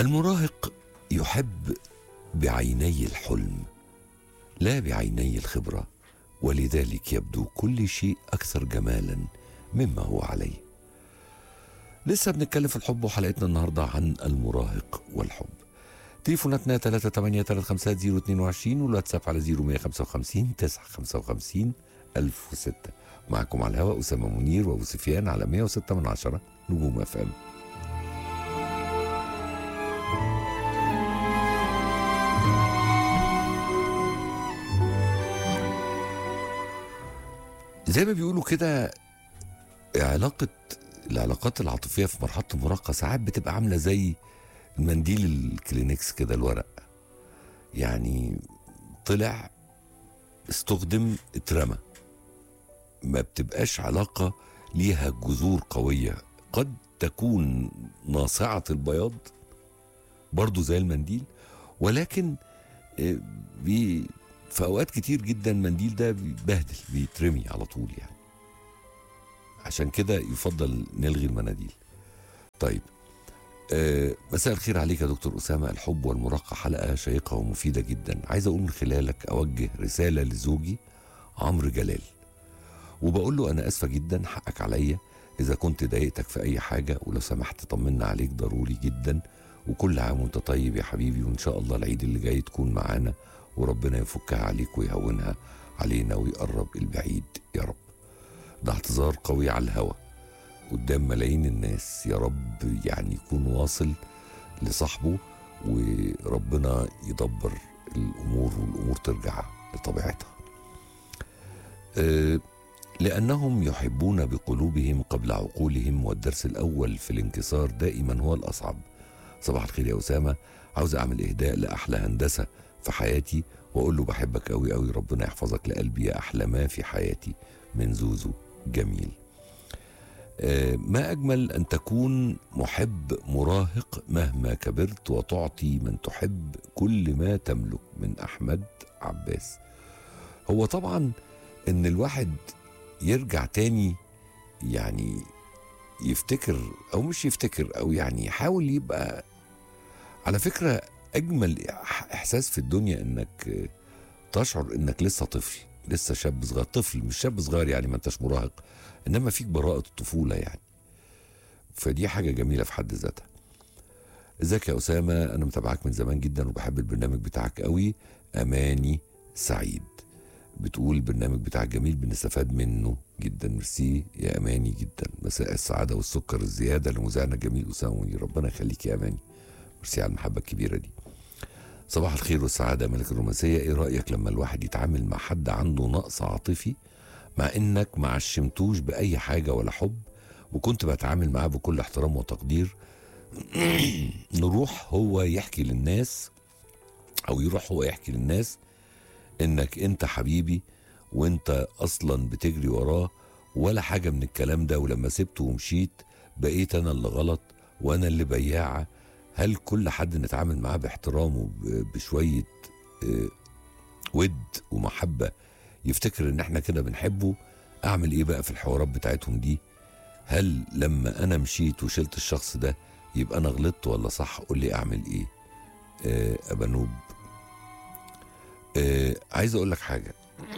المراهق يحب بعيني الحلم لا بعيني الخبره ولذلك يبدو كل شيء اكثر جمالا مما هو عليه لسه بنتكلم في الحب وحلقتنا النهارده عن المراهق والحب تليفوناتنا 3835022 والواتساب على 0155 955 1006 معكم على الهواء أسامة منير وأبو سفيان على 106 من عشرة نجوم اف ام زي ما بيقولوا كده علاقة العلاقات العاطفية في مرحلة المراهقة ساعات بتبقى عاملة زي المنديل الكلينكس كده الورق يعني طلع استخدم اترمى ما بتبقاش علاقة ليها جذور قوية قد تكون ناصعة البياض برضو زي المنديل ولكن آه، بي في أوقات كتير جدا المنديل ده بيتبهدل بيترمي على طول يعني عشان كده يفضل نلغي المناديل طيب آه، مساء الخير عليك يا دكتور أسامة الحب والمراهقة حلقة شيقة ومفيدة جدا عايز أقول من خلالك أوجه رسالة لزوجي عمرو جلال وبقول له أنا آسفة جدا حقك عليا إذا كنت ضايقتك في أي حاجة ولو سمحت طمنا عليك ضروري جدا وكل عام وأنت طيب يا حبيبي وإن شاء الله العيد اللي جاي تكون معانا وربنا يفكها عليك ويهونها علينا ويقرب البعيد يا رب ده اعتذار قوي على الهوا قدام ملايين الناس يا رب يعني يكون واصل لصاحبه وربنا يدبر الامور والامور ترجع لطبيعتها. أه لانهم يحبون بقلوبهم قبل عقولهم والدرس الاول في الانكسار دائما هو الاصعب. صباح الخير يا اسامه عاوز اعمل اهداء لاحلى هندسه في حياتي واقول له بحبك قوي قوي ربنا يحفظك لقلبي يا احلى ما في حياتي من زوزو جميل. آه، ما أجمل أن تكون محب مراهق مهما كبرت وتعطي من تحب كل ما تملك من أحمد عباس هو طبعا أن الواحد يرجع تاني يعني يفتكر أو مش يفتكر أو يعني يحاول يبقى على فكرة أجمل إحساس في الدنيا أنك آه، تشعر أنك لسه طفل لسه شاب صغير طفل مش شاب صغير يعني ما انتش مراهق انما فيك براءة الطفولة يعني فدي حاجة جميلة في حد ذاتها ازيك يا أسامة أنا متابعك من زمان جدا وبحب البرنامج بتاعك قوي أماني سعيد بتقول البرنامج بتاعك جميل بنستفاد منه جدا ميرسي يا أماني جدا مساء السعادة والسكر الزيادة لمذيعنا الجميل أسامة منير ربنا يخليك يا أماني ميرسي على المحبة الكبيرة دي صباح الخير والسعادة يا ملك الرومانسية ايه رأيك لما الواحد يتعامل مع حد عنده نقص عاطفي مع انك ما عشمتوش بأي حاجة ولا حب وكنت بتعامل معاه بكل احترام وتقدير نروح هو يحكي للناس او يروح هو يحكي للناس انك انت حبيبي وانت اصلا بتجري وراه ولا حاجة من الكلام ده ولما سبته ومشيت بقيت انا اللي غلط وانا اللي بياعة هل كل حد نتعامل معاه باحترام وبشوية آه، ود ومحبة يفتكر ان احنا كده بنحبه اعمل ايه بقى في الحوارات بتاعتهم دي هل لما انا مشيت وشلت الشخص ده يبقى انا غلطت ولا صح قول لي اعمل ايه آه ابانوب آه عايز اقول لك حاجه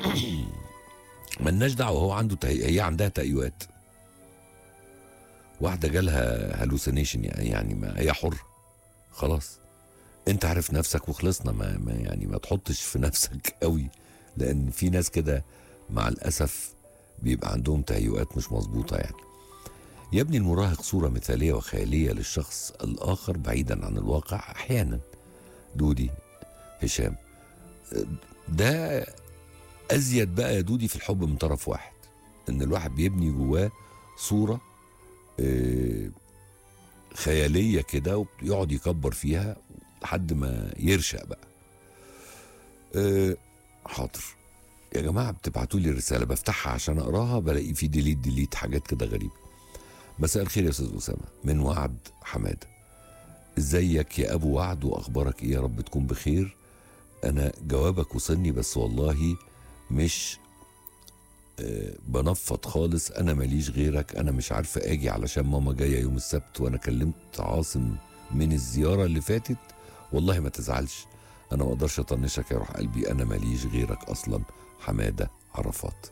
ملناش دعوه هو عنده تهي... هي عندها تهيؤات واحده جالها هلوسينيشن يعني يعني ما هي حره خلاص انت عارف نفسك وخلصنا ما, ما يعني ما تحطش في نفسك قوي لان في ناس كده مع الاسف بيبقى عندهم تهيؤات مش مظبوطه يعني يبني المراهق صوره مثاليه وخياليه للشخص الاخر بعيدا عن الواقع احيانا دودي هشام ده ازيد بقى يا دودي في الحب من طرف واحد ان الواحد بيبني جواه صوره آه، خياليه كده ويقعد يكبر فيها لحد ما يرشق بقى أه حاضر يا جماعه بتبعتوا لي رساله بفتحها عشان اقراها بلاقي في ديليت ديليت حاجات كده غريبه مساء الخير يا استاذ اسامه من وعد حماده ازيك يا ابو وعد واخبارك ايه يا رب تكون بخير انا جوابك وصلني بس والله مش آه، بنفض خالص انا ماليش غيرك انا مش عارفه اجي علشان ماما جايه يوم السبت وانا كلمت عاصم من الزياره اللي فاتت والله ما تزعلش انا ما اقدرش اطنشك يا روح قلبي انا ماليش غيرك اصلا حماده عرفات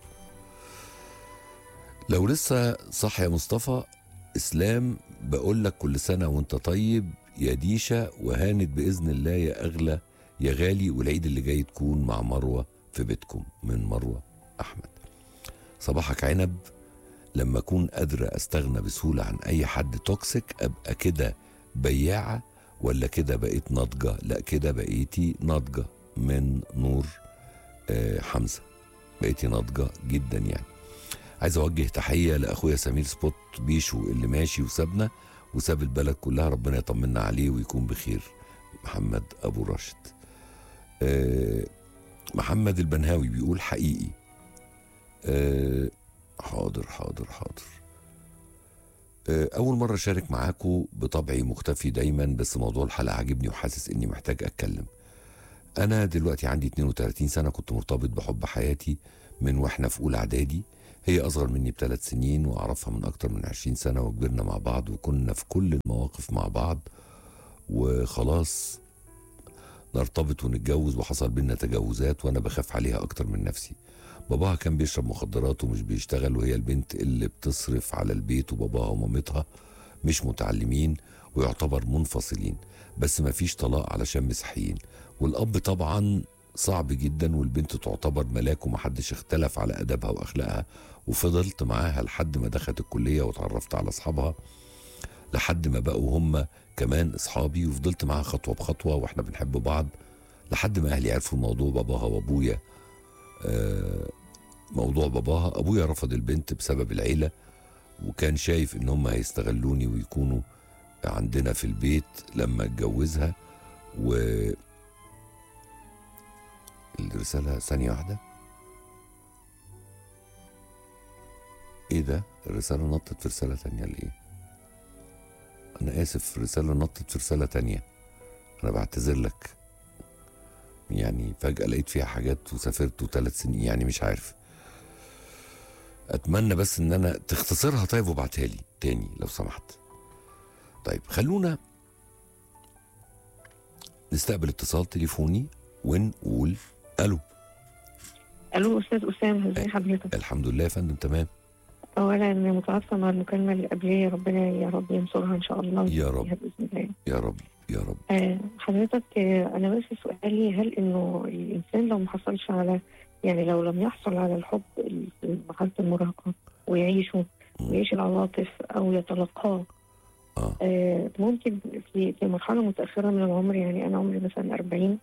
لو لسه صح يا مصطفى اسلام بقول لك كل سنه وانت طيب يا ديشه وهانت باذن الله يا اغلى يا غالي والعيد اللي جاي تكون مع مروه في بيتكم من مروه احمد صباحك عنب لما اكون قادره استغنى بسهوله عن اي حد توكسيك ابقى كده بياعه ولا كده بقيت ناضجه لا كده بقيتي ناضجه من نور آه حمزه بقيتي ناضجه جدا يعني عايز اوجه تحيه لاخويا سمير سبوت بيشو اللي ماشي وسابنا وساب البلد كلها ربنا يطمنا عليه ويكون بخير محمد ابو راشد آه محمد البنهاوي بيقول حقيقي آه حاضر حاضر حاضر آه أول مرة أشارك معاكم بطبعي مختفي دايما بس موضوع الحلقة عجبني وحاسس إني محتاج أتكلم أنا دلوقتي عندي 32 سنة كنت مرتبط بحب حياتي من وإحنا في أولى إعدادي هي أصغر مني بثلاث سنين وأعرفها من أكتر من 20 سنة وكبرنا مع بعض وكنا في كل المواقف مع بعض وخلاص نرتبط ونتجوز وحصل بينا تجاوزات وأنا بخاف عليها أكتر من نفسي باباها كان بيشرب مخدرات ومش بيشتغل وهي البنت اللي بتصرف على البيت وباباها ومامتها مش متعلمين ويعتبر منفصلين بس ما فيش طلاق علشان مسيحيين والأب طبعا صعب جدا والبنت تعتبر ملاك ومحدش اختلف على أدبها وأخلاقها وفضلت معاها لحد ما دخلت الكلية وتعرفت على أصحابها لحد ما بقوا هم كمان أصحابي وفضلت معاها خطوة بخطوة وإحنا بنحب بعض لحد ما أهلي عرفوا الموضوع باباها وأبويا آه، موضوع باباها ابويا رفض البنت بسبب العيله وكان شايف ان هم هيستغلوني ويكونوا عندنا في البيت لما اتجوزها و الرسالة ثانية واحدة ايه ده الرسالة نطت في رسالة تانية ليه انا اسف الرسالة نطت في رسالة تانية انا بعتذر لك يعني فجأة لقيت فيها حاجات وسافرت وثلاث سنين يعني مش عارف اتمنى بس ان انا تختصرها طيب وابعتها لي تاني لو سمحت طيب خلونا نستقبل اتصال تليفوني ونقول الو الو استاذ اسامه ازي حضرتك الحمد لله يا فندم تمام اولا انا متعاطفه مع المكالمه اللي قبليه ربنا يا رب ينصرها ان شاء الله يا رب. ويهديها باذن الله يا رب يا رب آه حضرتك آه انا بس سؤالي هل انه الانسان لو ما حصلش على يعني لو لم يحصل على الحب في مرحله المراهقه ويعيشه ويعيش العواطف او يتلقاه اه آه ممكن في في مرحله متاخره من العمر يعني انا عمري مثلا 40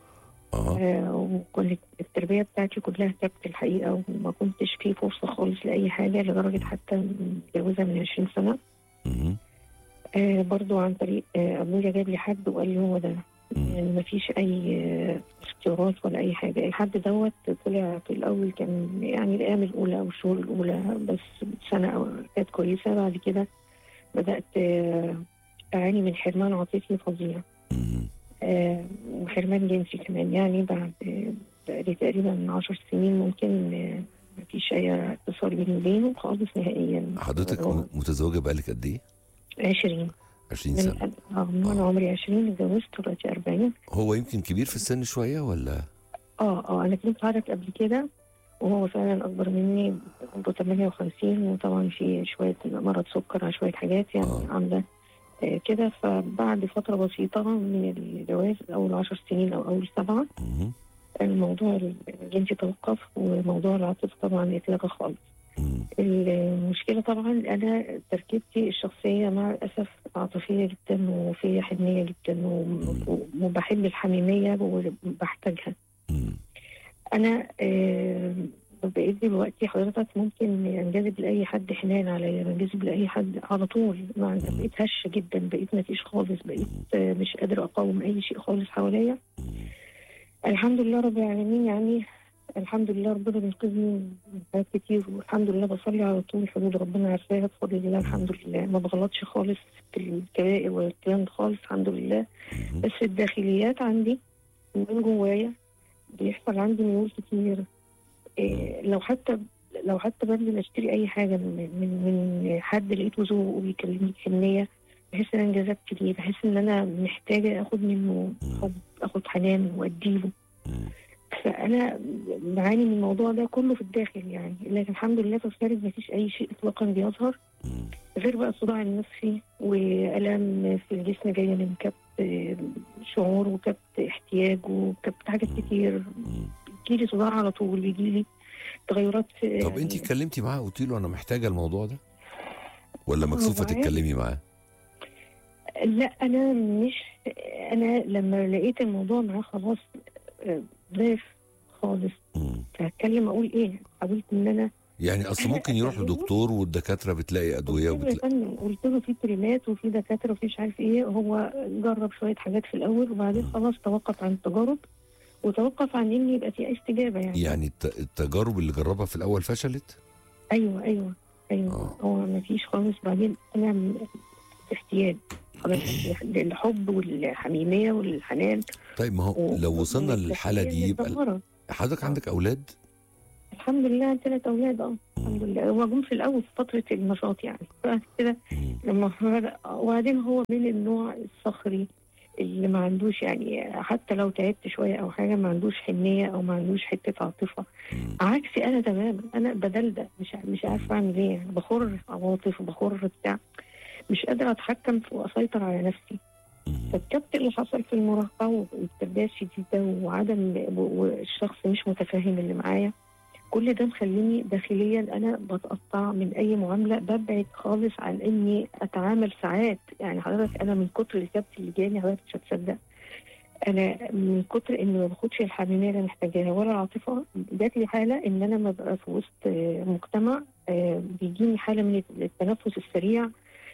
اه آه وكنت التربيه بتاعتي كلها كبت الحقيقه وما كنتش في فرصه خالص لاي حاجه لدرجه حتى متجوزه من 20 سنه مهم. آه برضو عن طريق آه ابويا جاب لي حد وقال لي هو ده مم. يعني ما فيش اي آه اختيارات ولا اي حاجه الحد دوت طلع في الاول كان يعني الايام الاولى او الشهور الاولى بس سنه او كانت كويسه بعد كده بدات آه اعاني من حرمان عاطفي فظيع مهم. آه وحرمان جنسي كمان يعني بعد آه بقالي تقريبا عشر سنين ممكن آه ما فيش اي اتصال بيني وبينه خالص نهائيا حضرتك هو م- متزوجة بقالك قد ايه؟ 20 20 من سنة آه، من وانا عمري 20 اتجوزت دلوقتي 40 هو يمكن كبير في السن شوية ولا؟ اه اه انا كنت عارف قبل كده وهو فعلا اكبر مني عنده 58 وطبعا في شويه مرض سكر على شويه حاجات يعني آه. عامله آه كده فبعد فتره بسيطه من الجواز اول 10 سنين او اول سبعه مهم. الموضوع الجنسي توقف وموضوع العاطفه طبعا اتلغى خالص مم. المشكله طبعا انا تركيبتي الشخصيه مع الاسف عاطفيه جدا وفيا حنيه جدا و- وبحب الحميميه وبحتاجها مم. انا آه، بقيت دلوقتي حضرتك ممكن انجذب لاي حد حنان عليا بنجذب لاي حد على طول مع بقيت هشه جدا بقيت مفيش خالص بقيت آه، مش قادره اقاوم اي شيء خالص حواليا مم. الحمد لله رب العالمين يعني الحمد لله ربنا بينقذني من حاجات كتير والحمد لله بصلي على طول حدود ربنا عارفاها بفضل الله الحمد لله ما بغلطش خالص في الكبائر ولا الكلام ده خالص الحمد لله مهم. بس الداخليات عندي من جوايا بيحصل عندي ميول كتير إيه لو حتى لو حتى بنزل اشتري اي حاجه من من, من حد لقيته ذوق وبيكلمني بحنيه بحس ان انا انجذبت ليه بحس ان انا محتاجه اخد منه مم. حب اخد حنان واديله مم. فانا بعاني من الموضوع ده كله في الداخل يعني لكن الحمد لله في الخارج مفيش اي شيء اطلاقا بيظهر مم. غير بقى الصداع النفسي والام في الجسم جايه من كبت آه، شعور وكبت احتياج وكبت حاجات كتير مم. بيجيلي صداع على طول بيجيلي تغيرات في طب يعني انت اتكلمتي معاه قلت له انا محتاجه الموضوع ده ولا مكسوفه هو عادي. تتكلمي معاه لا انا مش انا لما لقيت الموضوع معاه خلاص آه، ضعف خالص مم. فهتكلم اقول ايه حاولت ان انا يعني اصل ممكن يروح أكلمه. لدكتور والدكاتره بتلاقي ادويه قلت له يا وبتلاقي فندم قلت له في بريمات وفي دكاتره وفي مش عارف ايه هو جرب شويه حاجات في الاول وبعدين خلاص توقف عن التجارب وتوقف عن ان يبقى في استجابه يعني, يعني الت- التجارب اللي جربها في الاول فشلت ايوه ايوه ايوه آه. هو ما فيش خالص بعدين انا م- احتياج خلاص للحب والحميميه والحنان طيب ما هو لو وصلنا و- للحاله دي يبقى متدمرة. حضرتك عندك اولاد الحمد لله ثلاث اولاد اه الحمد لله هو جم في الاول في فتره النشاط يعني بعد كده مم. لما بدأ وبعدين هو من النوع الصخري اللي ما عندوش يعني حتى لو تعبت شويه او حاجه ما عندوش حنيه او ما عندوش حته عاطفه مم. عكسي انا تماما انا بدلدق مش ع- مش عارفه اعمل ايه يعني بخر عواطف وبخر بتاع مش قادره اتحكم في واسيطر على نفسي مم. فالكبت اللي حصل في المراهقه والتربيه الشديده وعدم والشخص مش متفاهم اللي معايا كل ده مخليني داخليا انا بتقطع من اي معامله ببعد خالص عن اني اتعامل ساعات يعني حضرتك انا من كتر الكبت اللي جاني حضرتك مش هتصدق انا من كتر اني ما باخدش الحميميه اللي محتاجاها ولا العاطفه جات لي حاله ان انا ببقى في وسط آه، مجتمع آه، بيجيني حاله من التنفس السريع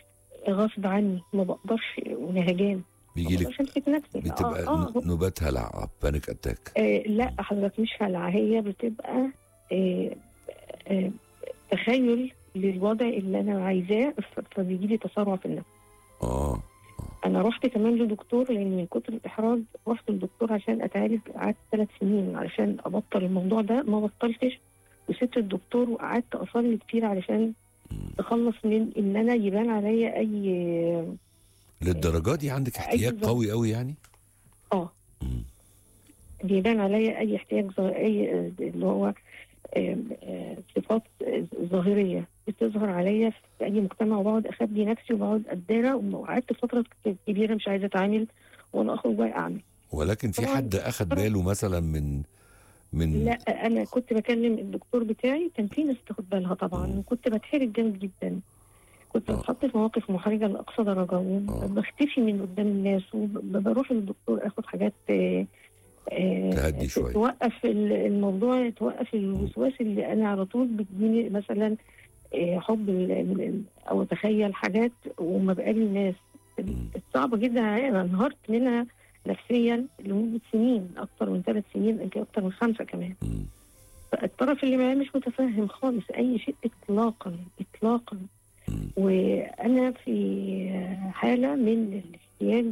غصب عني ما بقدرش ونهجان بيجي لك مش امسك نفسي بتبقى آه آه ن- نوبات هلع بانيك اتاك آه لا حضرتك مش هلع هي بتبقى آه آه تخيل للوضع اللي انا عايزاه ف- فبيجي لي تسرع في النفس اه انا رحت كمان لدكتور لان من كتر الاحراج رحت للدكتور عشان اتعالج قعدت ثلاث سنين علشان ابطل الموضوع ده ما بطلتش وسبت الدكتور وقعدت اصلي كتير علشان مم. اخلص من ان انا يبان عليا اي للدرجه دي عندك احتياج بالظبط. قوي قوي يعني اه مم. بيبان عليا اي احتياج ظا- اي آه، اللي هو آم، آه، صفات آه، ظاهريه بتظهر عليا في اي مجتمع وبقعد اخبي نفسي وبقعد اتدارى وقعدت فتره كبيره مش عايزه اتعامل وانا اخرج بقى اعمل ولكن في طبعاً. حد اخد باله مثلا من من لا انا كنت بكلم الدكتور بتاعي كان في ناس تاخد بالها طبعا مم. وكنت بتحرج جامد جدا كنت آه. بتحط في مواقف محرجه لاقصى درجه آه. وبختفي من قدام الناس وبروح للدكتور اخد حاجات آه، آه، تهدي شوية. توقف ال- الموضوع توقف الوسواس اللي انا على طول بتجيني مثلا آه، حب ال- ال- او اتخيل حاجات وما بقابل الناس مم. صعبه جدا عليا انا انهارت منها نفسيا لمده سنين اكتر من ثلاث سنين يمكن اكتر من خمسه كمان مم. الطرف اللي معاه مش متفهم خالص اي شيء اطلاقا اطلاقا مم. وانا في حاله من الاحتياج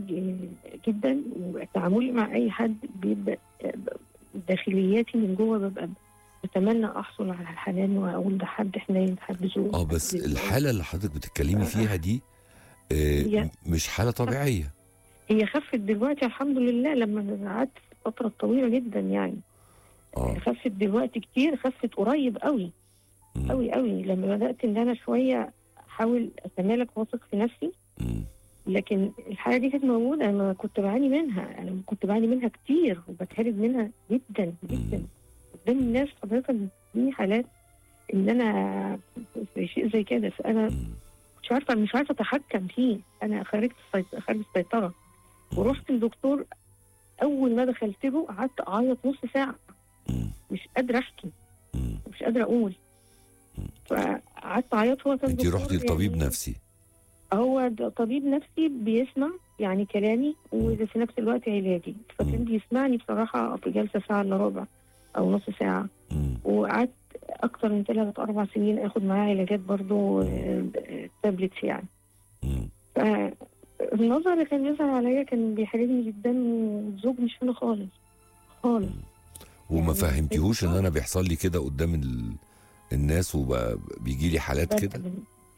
جدا وتعاملي مع اي حد بيبدا داخلياتي من جوه ببقى بتمنى احصل على الحنان واقول ده حد حنين حد ذوق اه بس حد ذوق. الحاله اللي حضرتك بتتكلمي فيها دي آه هي- مش حاله طبيعيه هي خفت دلوقتي الحمد لله لما قعدت فتره طويله جدا يعني اه خفت دلوقتي كتير خفت قريب قوي مم. قوي قوي لما بدات ان انا شويه احاول اتمالك واثق في نفسي مم. لكن الحاجه دي كانت موجوده انا كنت بعاني منها انا كنت بعاني منها كتير وبتحرج منها جدا جدا مم. قدام الناس حضرتك دي حالات ان انا في شيء زي كده فانا مم. مش عارفه مش عارفه اتحكم فيه انا خارج السيط- خارج السيطره ورحت للدكتور اول ما دخلت له قعدت اعيط نص ساعه مم. مش قادره احكي مم. مش قادره اقول فقعدت اعيط هو كان انت دكتور رحتي لطبيب يعني نفسي هو ده طبيب نفسي بيسمع يعني كلامي وفي نفس الوقت علاجي فكان بيسمعني بصراحة في جلسة ساعة الا ربع أو نص ساعة مم. وقعدت أكتر من ثلاث أربع سنين آخد معاه علاجات برضو آه، آه، تابلتس يعني مم. فالنظر اللي كان بيظهر عليا كان بيحرجني جدا والزوج مش هنا خالص خالص وما يعني فهمتيهوش ان انا بيحصل لي كده قدام ال... الناس وبيجي لي حالات كده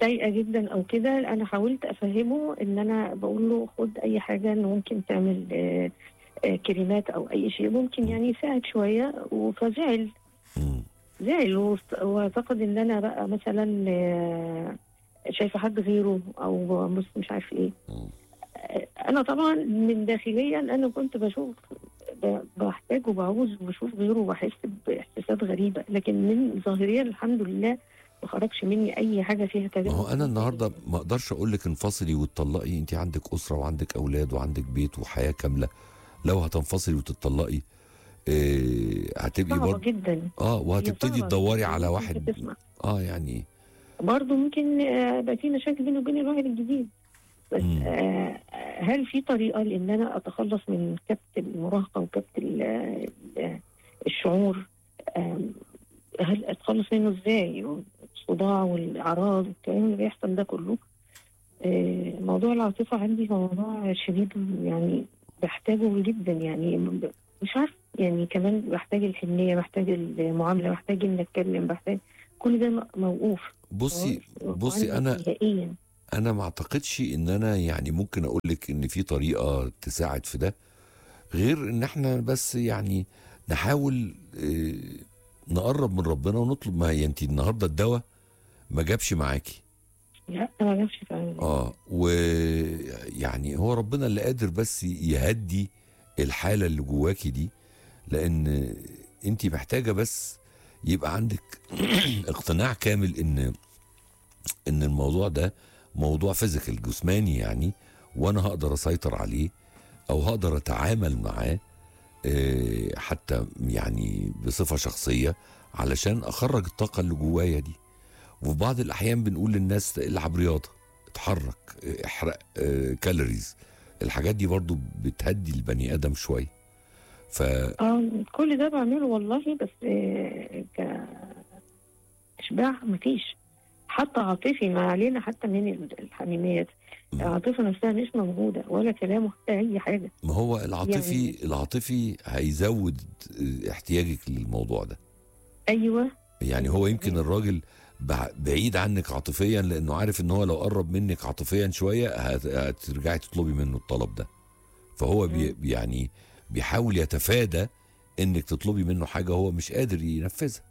متضايقه جدا او كده انا حاولت افهمه ان انا بقول له خد اي حاجه إن ممكن تعمل آه، آه، كريمات او اي شيء ممكن يعني يساعد شويه فزعل مم. زعل وست- واعتقد ان انا بقى مثلا آه، شايفه حد غيره او بص مش عارف ايه مم. انا طبعا من داخليا انا كنت بشوف ب- بحتاج وبعوز وبشوف غيره وبحس باحساسات غريبه لكن من ظاهريا الحمد لله ما خرجش مني اي حاجه فيها ما تجاوز هو انا النهارده ما اقدرش اقول لك انفصلي وتطلقي انت عندك اسره وعندك اولاد وعندك بيت وحياه كامله لو هتنفصلي وتطلقي إيه هتبقي صعبه برضه جدا اه هي وهتبتدي صعبة تدوري جداً. على ممكن واحد تسمع. اه يعني برضه ممكن آه، يبقى في مشاكل بيني وبين الواحد الجديد بس مم. آه، هل في طريقه لان انا اتخلص من كبت المراهقه وكبت ال- ال- الشعور آم، هل اتخلص منه ازاي الصداع والاعراض والكلام اللي بيحصل ده كله آه، موضوع العاطفه عندي هو موضوع شديد يعني بحتاجه جدا يعني ب- مش عارف يعني كمان بحتاج الحنيه بحتاج المعامله بحتاج ان اتكلم بحتاج كل ده م- موقوف بصي واقف بصي عندي انا نهائيا انا ما اعتقدش ان انا يعني ممكن اقول لك ان في طريقه تساعد في ده غير ان احنا بس يعني نحاول آه، نقرب من ربنا ونطلب ما هي انت النهارده الدواء ما جابش معاكي لا ما جابش فعلا اه ويعني هو ربنا اللي قادر بس يهدي الحاله اللي جواكي دي لان انت محتاجه بس يبقى عندك اقتناع كامل ان ان الموضوع ده موضوع فيزيكال جسماني يعني وانا هقدر اسيطر عليه او هقدر اتعامل معاه آه، حتى يعني بصفه شخصيه علشان اخرج الطاقه اللي جوايا دي وفي بعض الاحيان بنقول للناس العب رياضه اتحرك آه، احرق آه، كالوريز الحاجات دي برضو بتهدي البني ادم شويه ف اه كل ده بعمله والله بس آه، ك اشباع مفيش حتى عاطفي ما علينا حتى من الحميميات مم. العاطفه نفسها مش موجوده ولا كلام ولا اي حاجه ما هو العاطفي يعني- العاطفي هيزود آه، احتياجك للموضوع ده ايوه يعني هو يمكن الراجل بع- بعيد عنك عاطفيا لانه عارف ان هو لو قرب منك عاطفيا شويه هت- هترجعي تطلبي منه الطلب ده فهو بي مم. يعني بيحاول يتفادى انك تطلبي منه حاجه هو مش قادر ينفذها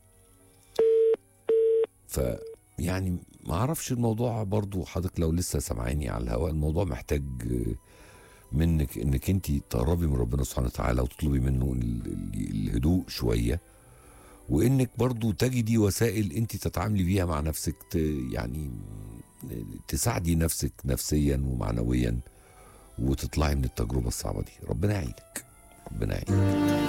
ف يعني ما اعرفش الموضوع برضو حضرتك لو لسه سامعيني على الهواء الموضوع محتاج آه، منك انك انت تقربي من ربنا سبحانه وتعالى وتطلبي منه ال- ال- الهدوء شويه وانك برضو تجدي وسائل انت تتعاملي بيها مع نفسك ت يعني تساعدي نفسك نفسيا ومعنويا وتطلعي من التجربه الصعبه دي ربنا يعينك ربنا يعينك